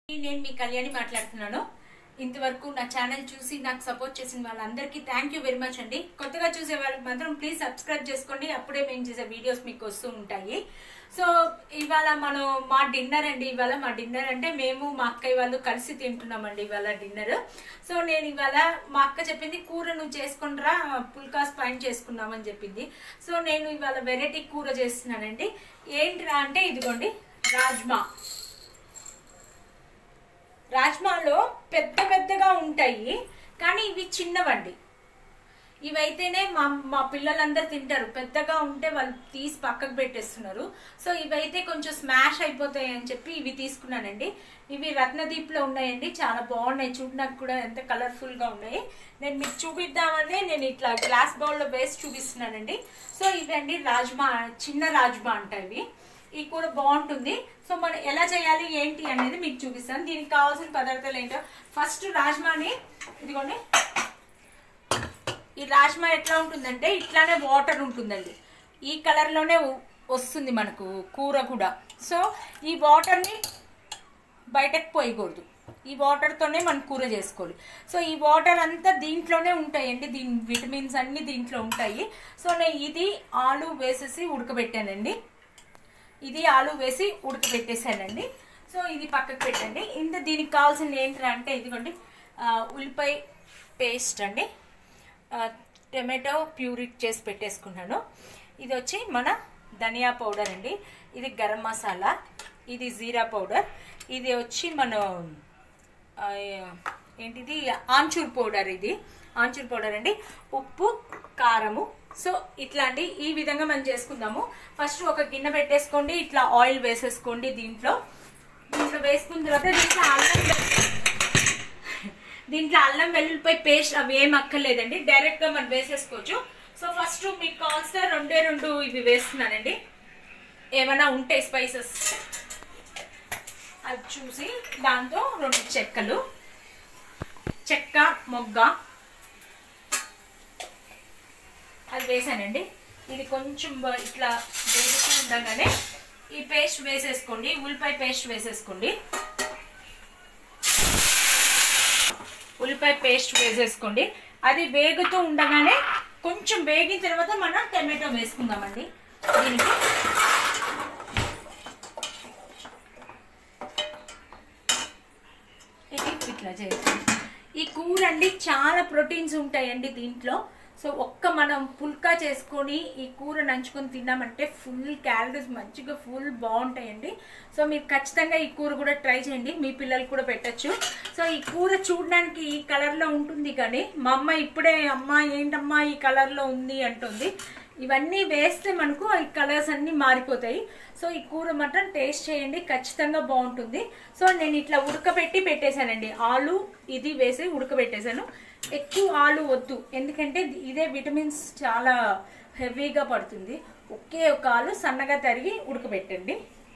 నేను మీ కళ్యాణి మాట్లాడుతున్నాను ఇంతవరకు నా ఛానల్ చూసి నాకు సపోర్ట్ చేసిన వాళ్ళందరికీ థ్యాంక్ యూ వెరీ మచ్ అండి కొత్తగా చూసే వాళ్ళకి మాత్రం ప్లీజ్ సబ్స్క్రైబ్ చేసుకోండి అప్పుడే మేము చేసే వీడియోస్ మీకు వస్తూ ఉంటాయి సో ఇవాళ మనం మా డిన్నర్ అండి ఇవాళ మా డిన్నర్ అంటే మేము మా అక్కయ్య వాళ్ళు కలిసి తింటున్నామండి ఇవాళ డిన్నర్ సో నేను ఇవాళ మా అక్క చెప్పింది కూర నువ్వు చేసుకుంటారా పుల్కాస్ పాయింట్ చేసుకున్నామని చెప్పింది సో నేను ఇవాళ వెరైటీ కూర చేస్తున్నానండి ఏంటిరా అంటే ఇదిగోండి రాజ్మా రాజ్మాలో పెద్ద పెద్దగా ఉంటాయి కానీ ఇవి చిన్నవండి ఇవైతేనే మా మా పిల్లలందరూ తింటారు పెద్దగా ఉంటే వాళ్ళు తీసి పక్కకు పెట్టేస్తున్నారు సో ఇవైతే కొంచెం స్మాష్ అయిపోతాయి అని చెప్పి ఇవి తీసుకున్నానండి ఇవి రత్నదీప్లో ఉన్నాయండి చాలా బాగున్నాయి చూడడానికి కూడా ఎంత కలర్ఫుల్గా ఉన్నాయి నేను మీకు చూపిద్దామని నేను ఇట్లా గ్లాస్ బౌల్లో వేసి చూపిస్తున్నానండి సో ఇవండి రాజ్మా చిన్న రాజ్మా అంట ఇవి ఈ కూర బాగుంటుంది సో మనం ఎలా చేయాలి ఏంటి అనేది మీకు చూపిస్తాను దీనికి కావాల్సిన పదార్థాలు ఏంటో ఫస్ట్ రాజ్మాని ఇదిగోండి ఈ రాజ్మా ఎట్లా ఉంటుందంటే ఇట్లానే వాటర్ ఉంటుందండి ఈ కలర్లోనే వస్తుంది మనకు కూర కూడా సో ఈ వాటర్ని బయటకు పోయకూడదు ఈ వాటర్తోనే మనం కూర చేసుకోవాలి సో ఈ వాటర్ అంతా దీంట్లోనే ఉంటాయండి దీని విటమిన్స్ అన్నీ దీంట్లో ఉంటాయి సో నేను ఇది ఆలు వేసేసి ఉడకబెట్టానండి ఇది ఆలు వేసి ఉడకబెట్టేసానండి సో ఇది పక్కకు పెట్టండి ఇంత దీనికి కావాల్సింది ఏంటంటే అంటే ఇదిగోండి ఉల్లిపాయ పేస్ట్ అండి టమాటో ప్యూరిట్ చేసి పెట్టేసుకున్నాను ఇది వచ్చి మన ధనియా పౌడర్ అండి ఇది గరం మసాలా ఇది జీరా పౌడర్ ఇది వచ్చి మన ఏంటిది ఆంచూర్ పౌడర్ ఇది ఆంచూర్ పౌడర్ అండి ఉప్పు కారము సో ఇట్లాంటి ఈ విధంగా మనం చేసుకుందాము ఫస్ట్ ఒక గిన్నె పెట్టేసుకోండి ఇట్లా ఆయిల్ వేసేసుకోండి దీంట్లో దీంట్లో వేసుకున్న తర్వాత దీంట్లో అల్లం దీంట్లో అల్లం వెల్లుల్లిపై పేస్ట్ అవి ఏం అక్కర్లేదండి డైరెక్ట్గా మనం వేసేసుకోవచ్చు సో ఫస్ట్ మీకు కావాల్సిన రెండే రెండు ఇవి వేస్తున్నానండి ఏమైనా ఉంటే స్పైసెస్ అది చూసి దాంతో రెండు చెక్కలు చెక్క మొగ్గ అది వేసానండి ఇది కొంచెం ఇట్లా వేసుకు ఉండగానే ఈ పేస్ట్ వేసేసుకోండి ఉల్లిపాయ పేస్ట్ వేసేసుకోండి ఉల్లిపాయ పేస్ట్ వేసేసుకోండి అది వేగుతూ ఉండగానే కొంచెం వేగిన తర్వాత మనం టమాటో వేసుకుందామండి దీనికి ఇది ఇట్లా చేస్తాం ఈ కూర అండి చాలా ప్రోటీన్స్ ఉంటాయండి దీంట్లో సో ఒక్క మనం పుల్కా చేసుకొని ఈ కూర నంచుకొని తిన్నామంటే ఫుల్ క్యాలరీస్ మంచిగా ఫుల్ బాగుంటాయండి సో మీరు ఖచ్చితంగా ఈ కూర కూడా ట్రై చేయండి మీ పిల్లలు కూడా పెట్టచ్చు సో ఈ కూర చూడడానికి ఈ కలర్లో ఉంటుంది కానీ మా అమ్మ ఇప్పుడే అమ్మ ఏంటమ్మా ఈ కలర్లో ఉంది అంటుంది ఇవన్నీ వేస్తే మనకు ఈ కలర్స్ అన్నీ మారిపోతాయి సో ఈ కూర మాత్రం టేస్ట్ చేయండి ఖచ్చితంగా బాగుంటుంది సో నేను ఇట్లా ఉడకబెట్టి పెట్టేశానండి ఆలు ఇది వేసి ఉడకబెట్టేశాను ఎక్కువ ఆలు వద్దు ఎందుకంటే ఇదే విటమిన్స్ చాలా హెవీగా పడుతుంది ఒకే ఒక ఆలు సన్నగా తరిగి ఉడకబెట్టండి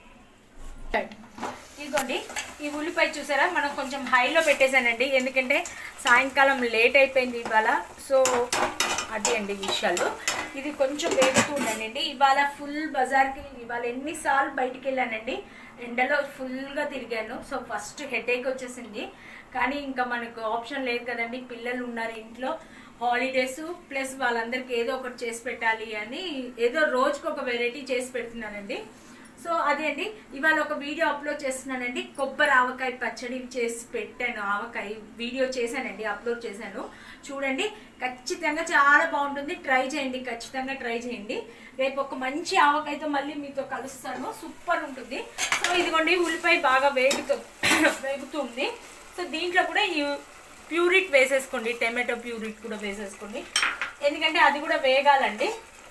ఇదిగోండి ఈ ఉల్లిపాయ చూసారా మనం కొంచెం హైలో పెట్టేశానండి ఎందుకంటే సాయంకాలం లేట్ అయిపోయింది ఇవాళ సో అది అండి విషయాలు ఇది కొంచెం వేగుతూ ఉండండి ఇవాళ ఫుల్ బజార్కి ఇవాళ ఎన్నిసార్లు బయటికి వెళ్ళానండి ఎండలో ఫుల్గా తిరిగాను సో ఫస్ట్ హెడేక్ వచ్చేసింది కానీ ఇంకా మనకు ఆప్షన్ లేదు కదండి పిల్లలు ఉన్నారు ఇంట్లో హాలిడేస్ ప్లస్ వాళ్ళందరికీ ఏదో ఒకటి చేసి పెట్టాలి అని ఏదో రోజుకి ఒక వెరైటీ చేసి పెడుతున్నానండి సో అదే అండి ఇవాళ ఒక వీడియో అప్లోడ్ చేస్తున్నానండి కొబ్బరి ఆవకాయ పచ్చడి చేసి పెట్టాను ఆవకాయ వీడియో చేశానండి అప్లోడ్ చేశాను చూడండి ఖచ్చితంగా చాలా బాగుంటుంది ట్రై చేయండి ఖచ్చితంగా ట్రై చేయండి రేపు ఒక మంచి ఆవకాయతో మళ్ళీ మీతో కలుస్తాను సూపర్ ఉంటుంది సో ఇదిగోండి ఉల్లిపాయ బాగా వేగుతూ వేగుతుంది సో దీంట్లో కూడా ఈ ప్యూరిట్ వేసేసుకోండి టమాటో ప్యూరిట్ కూడా వేసేసుకోండి ఎందుకంటే అది కూడా వేగాలండి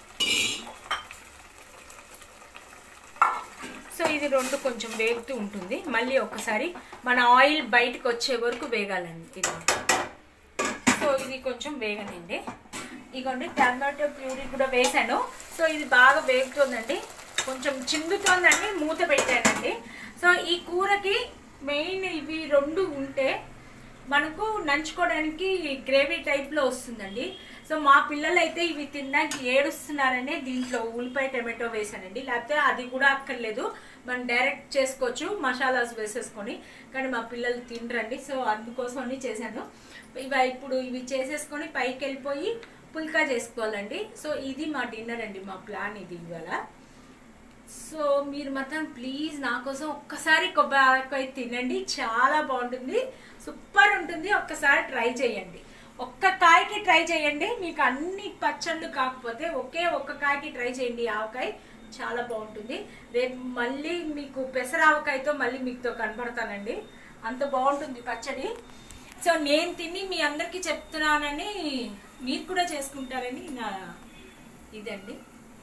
సో ఇది రెండు కొంచెం వేగుతూ ఉంటుంది మళ్ళీ ఒకసారి మన ఆయిల్ బయటకు వచ్చే వరకు వేగాలండి ఇది సో ఇది కొంచెం వేగనండి ఇగోండి టమాటో ప్యూరీ కూడా వేసాను సో ఇది బాగా వేగుతుందండి కొంచెం చిందుతోందండి మూత పెట్టానండి సో ఈ కూరకి మెయిన్ ఇవి రెండు ఉంటే మనకు నంచుకోవడానికి గ్రేవీ టైప్లో వస్తుందండి సో మా పిల్లలు అయితే ఇవి తినడానికి ఏడుస్తున్నారనే దీంట్లో ఉల్లిపాయ టమాటో వేసానండి లేకపోతే అది కూడా అక్కర్లేదు మనం డైరెక్ట్ చేసుకోవచ్చు మసాలాస్ వేసేసుకొని కానీ మా పిల్లలు తినరండి సో అందుకోసం అని చేశాను ఇవి ఇప్పుడు ఇవి చేసేసుకొని పైకి వెళ్ళిపోయి పుల్కా చేసుకోవాలండి సో ఇది మా డిన్నర్ అండి మా ప్లాన్ ఇది ఇవాళ సో మీరు మాత్రం ప్లీజ్ నా కోసం ఒక్కసారి కొబ్బరికాయ తినండి చాలా బాగుంటుంది సూపర్ ఉంటుంది ఒక్కసారి ట్రై చేయండి ఒక్క కాయకి ట్రై చేయండి మీకు అన్ని పచ్చళ్ళు కాకపోతే ఒకే ఒక్క కాయకి ట్రై చేయండి ఆవకాయ చాలా బాగుంటుంది రేపు మళ్ళీ మీకు పెసర ఆవకాయతో మళ్ళీ మీతో కనపడతానండి అంత బాగుంటుంది పచ్చడి సో నేను తిని మీ అందరికీ చెప్తున్నానని మీరు కూడా చేసుకుంటారని నా ఇదండి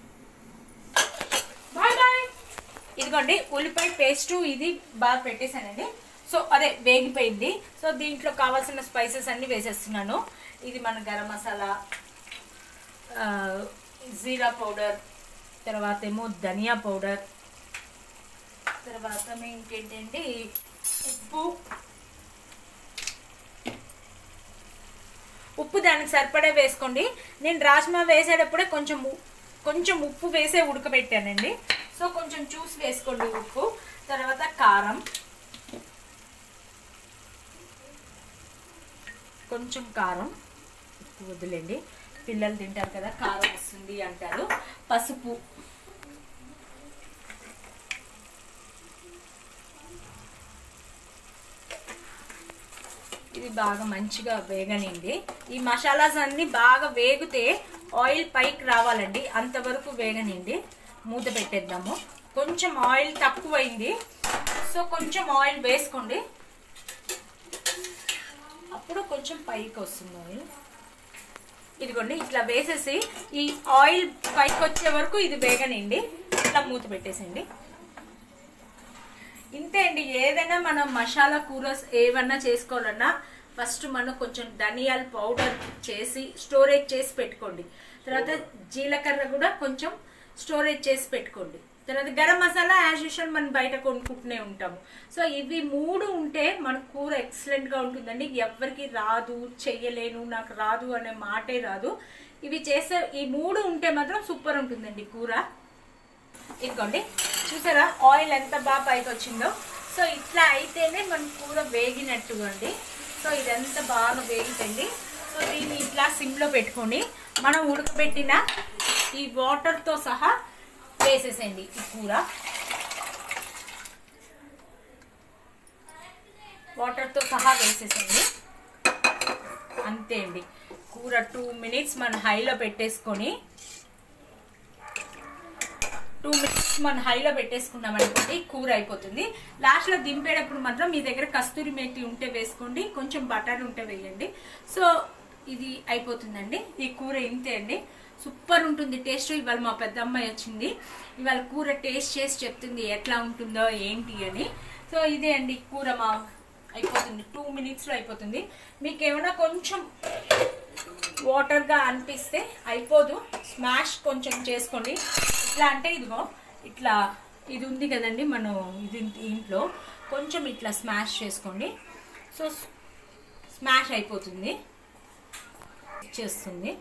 బాయ్ బాయ్ ఇదిగోండి ఉల్లిపాయ పేస్ట్ ఇది బాగా పెట్టేశానండి సో అదే వేగిపోయింది సో దీంట్లో కావాల్సిన స్పైసెస్ అన్ని వేసేస్తున్నాను ఇది మన గరం మసాలా ఆ, జీరా పౌడర్ తర్వాత ఏమో ధనియా పౌడర్ తర్వాత ఇంకేంటంటే ఉప్పు ఉప్పు దానికి సరిపడే వేసుకోండి నేను రాజ్మా వేసేటప్పుడే కొంచెం ఉ- కొంచెం ఉప్పు వేసే ఉడకబెట్టానండి సో కొంచెం చూసి వేసుకోండి ఉప్పు తర్వాత కారం కొంచెం కారం ఉప్పు వదిలేండి పిల్లలు తింటారు కదా కారం వస్తుంది అంటారు పసుపు ఇది బాగా మంచిగా వేగనింది ఈ మసాలాస్ అన్ని బాగా వేగితే ఆయిల్ పైకి రావాలండి అంతవరకు వేగనిండి మూత పెట్టేద్దాము కొంచెం ఆయిల్ తక్కువైంది సో కొంచెం ఆయిల్ వేసుకోండి అప్పుడు కొంచెం పైకి వస్తుంది ఆయిల్ ఇదిగోండి ఇట్లా వేసేసి ఈ ఆయిల్ పైకి వచ్చే వరకు ఇది వేగనిండి ఇట్లా మూత పెట్టేసిండి ఇంతే అండి ఏదైనా మనం మసాలా కూరస్ ఏమన్నా చేసుకోవాలన్నా ఫస్ట్ మనం కొంచెం ధనియాల పౌడర్ చేసి స్టోరేజ్ చేసి పెట్టుకోండి తర్వాత జీలకర్ర కూడా కొంచెం స్టోరేజ్ చేసి పెట్టుకోండి తర్వాత గరం మసాలా యాజ్ యూజువల్ మనం బయట కొనుక్కుంటూనే ఉంటాము సో ఇవి మూడు ఉంటే మన కూర ఎక్సలెంట్గా ఉంటుందండి ఎవరికి రాదు చెయ్యలేను నాకు రాదు అనే మాటే రాదు ఇవి చేసే ఈ మూడు ఉంటే మాత్రం సూపర్ ఉంటుందండి కూర ఇదిగోండి చూసారా ఆయిల్ ఎంత బాగా పైకి వచ్చిందో సో ఇట్లా అయితేనే మన కూర వేగినట్టు అండి సో ఇదంతా బాగా వేగితండి సో దీన్ని ఇట్లా సిమ్లో పెట్టుకొని మనం ఉడకబెట్టిన ఈ వాటర్తో సహా వేసేసేయండి ఈ కూర వాటర్తో సహా వేసేసేయండి అంతే అండి కూర టూ మినిట్స్ మన హైలో పెట్టేసుకొని టూ మినిట్స్ మనం హైలో పెట్టేసుకున్నాం అనుకోండి కూర అయిపోతుంది లాస్ట్లో దింపేటప్పుడు మాత్రం మీ దగ్గర కస్తూరి మేతి ఉంటే వేసుకోండి కొంచెం బటర్ ఉంటే వేయండి సో ఇది అయిపోతుందండి ఈ కూర ఇంతే అండి సూపర్ ఉంటుంది టేస్ట్ ఇవాళ మా పెద్ద అమ్మాయి వచ్చింది ఇవాళ కూర టేస్ట్ చేసి చెప్తుంది ఎట్లా ఉంటుందో ఏంటి అని సో ఇదే అండి కూర మా అయిపోతుంది టూ మినిట్స్లో అయిపోతుంది మీకు ఏమైనా కొంచెం వాటర్గా అనిపిస్తే అయిపోదు స్మాష్ కొంచెం చేసుకోండి ఇట్లా అంటే ఇదిగో ఇట్లా ఇది ఉంది కదండి మనం ఇది ఇంట్లో కొంచెం ఇట్లా స్మాష్ చేసుకోండి సో స్మాష్ అయిపోతుంది చేస్తుంది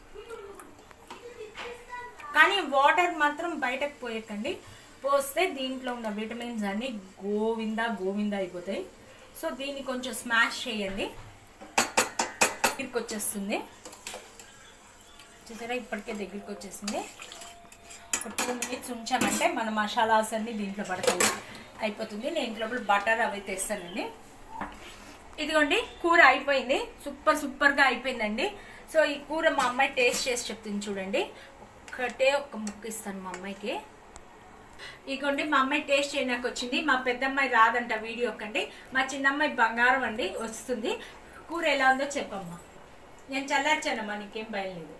కానీ వాటర్ మాత్రం బయటకు పోయకండి పోస్తే దీంట్లో ఉన్న విటమిన్స్ అన్నీ గోవిందా గోవిందా అయిపోతాయి సో దీన్ని కొంచెం స్మాష్ చేయండి దగ్గరికి వచ్చేస్తుంది చూసారా ఇప్పటికే దగ్గరికి వచ్చేసింది ఒక టూ మినిట్స్ ఉంచామంటే మన మసాలాస్ అన్ని దీంట్లో పడతాయి అయిపోతుంది నేను లోపల బటర్ అవి తెస్తానండి ఇదిగోండి కూర అయిపోయింది సూపర్ సూపర్గా అయిపోయిందండి సో ఈ కూర మా అమ్మాయి టేస్ట్ చేసి చెప్తుంది చూడండి ఒక్కటే ఒక ముక్క ఇస్తాను మా అమ్మాయికి ఇదిగోండి మా అమ్మాయి టేస్ట్ చేయడానికి వచ్చింది మా పెద్దమ్మాయి రాదంట వీడియో కండి మా చిన్నమ్మాయి బంగారం అండి వస్తుంది కూర ఎలా ఉందో చెప్పమ్మా నేను చల్లార్చానమ్మా నీకేం భయం లేదు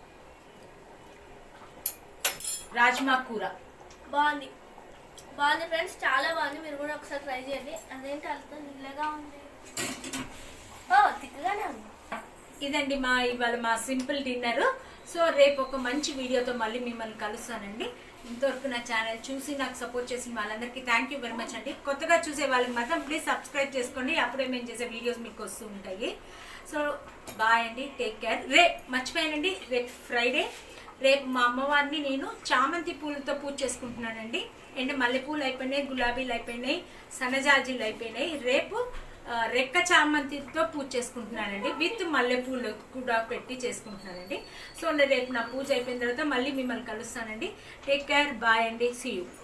రాజ్మా కూర బాగుంది బాగుంది ఫ్రెండ్స్ చాలా బాగుంది మీరు కూడా ఒకసారి ట్రై చేయండి అదేంటి అంత నీళ్ళగా ఉంది ఓ తిక్కగానే ఉంది ఇదండి మా ఇవాళ మా సింపుల్ డిన్నర్ సో రేపు ఒక మంచి వీడియోతో మళ్ళీ మిమ్మల్ని కలుస్తానండి ఇంతవరకు నా ఛానల్ చూసి నాకు సపోర్ట్ చేసిన వాళ్ళందరికీ థ్యాంక్ యూ వెరీ మచ్ అండి కొత్తగా చూసే వాళ్ళకి మాత్రం ప్లీజ్ సబ్స్క్రైబ్ చేసుకోండి అప్పుడే మేము చేసే వీడియోస్ మీకు వస్తూ ఉంటాయి సో బాయ్ అండి టేక్ కేర్ రేపు మర్చిపోయానండి రేపు ఫ్రైడే రేపు మా అమ్మవారిని నేను చామంతి పూలతో పూజ చేసుకుంటున్నానండి అండ్ మల్లెపూలు అయిపోయినాయి గులాబీలు అయిపోయినాయి సన్నజాజీలు అయిపోయినాయి రేపు ఆ, రెక్క చామంతితో పూజ చేసుకుంటున్నానండి విత్ మల్లెపూలు కూడా పెట్టి చేసుకుంటున్నానండి సో రేపు నా పూజ అయిపోయిన తర్వాత మళ్ళీ మిమ్మల్ని కలుస్తానండి టేక్ కేర్ బాయ్ అండి సీ యూ